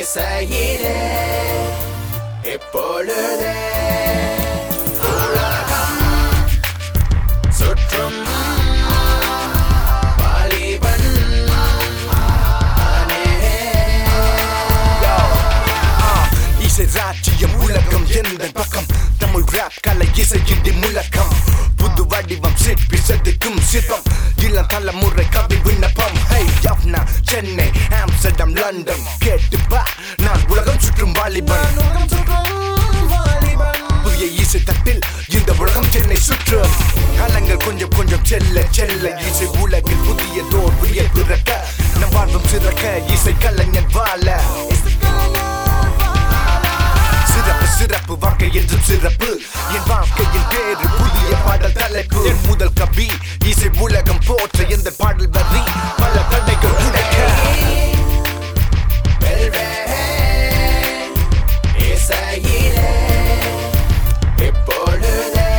இசையிலே எப்பொழுதே உலகம் சுற்றும் வாலிபன் இசை ராஜ்யம் உலகம் எந்த பக்கம் தமிழ் ரேப் கலை இசையின்றி முழக்கம் புது வடிவம் சிற்பி செதுக்கும் சிற்பம் இளம் தலைமுறை கவி விண்ணப்பம் ஹை யப்னா சென்னை ஆம்ஸ்டர்டாம் லண்டன் கேட்டு பா நான் உலகம் சுற்றும் வாலிபன் புதிய இசை தட்டில் இந்த உலகம் சென்னை சுற்றும் காலங்கள் கொஞ்சம் கொஞ்சம் செல்ல செல்ல இசை உலகில் புதிய தோர் வியல் பிறக்க நம் வாழ்வும் சிறக்க இசை கலைஞன் வாழ சிறப்பு சிறப்பு வாழ்க்கை என்றும் சிறப்பு என் வாழ்க்கையின் பேரு புதிய பாடல் தலைப்பு என் முதல் கவி இசை உலகம் போற்ற எந்த பாடல் வரி பல தடைகள் உடைக்க வெல்வேன் இசையிலே எப்பொழுதே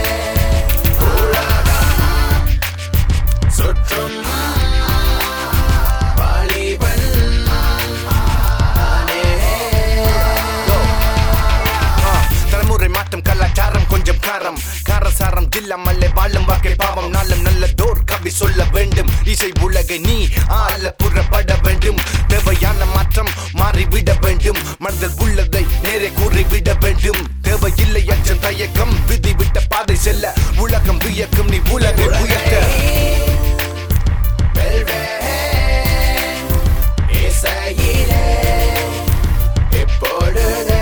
உலகம் சுற்றும் வாலிபன் ஆ, தலைமுறை மாற்றம் கலாச்சாரம் கொஞ்சம் காரம் காரசாரம் இல்லாமல்லே வாழும் வாக்கை பாவம் நாளும் நல்லதோர் கவி சொல்ல வேண்டும் இசை உலகை நீ ஆள புறப்பட வேண்டும் தேவையான மாற்றம் மாறிவிட வேண்டும் மனதில் உள்ளதை நேரே கூறிவிட வேண்டும் தேவையில்லை அச்சம் தயக்கம் விதி விட்ட பாதை செல்ல உலகம் வியக்கும் நீ உலகை உயர்த்த வெல்வேன் இசையிலே எப்பொழுதே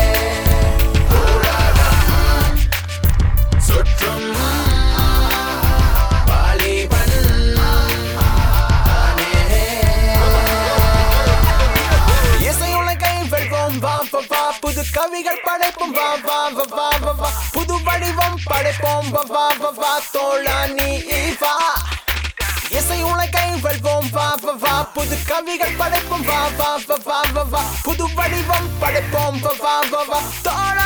உலகம் சுற்றும் வாலிபன் இசை உலகை வெல்வோம் வா வா வா புது கவிகள் படைப்போம் வா வா வா வா வா வா புது வடிவம் படைப்போம் வா வா வா வா தோழா நீ வா இசை உலகை வெல்வோம் வா வா வா புது கவிகள் படைப்போம் வா வா வா வா வா வா புது வடிவம் படைப்போம் வா வா வா வா தோழா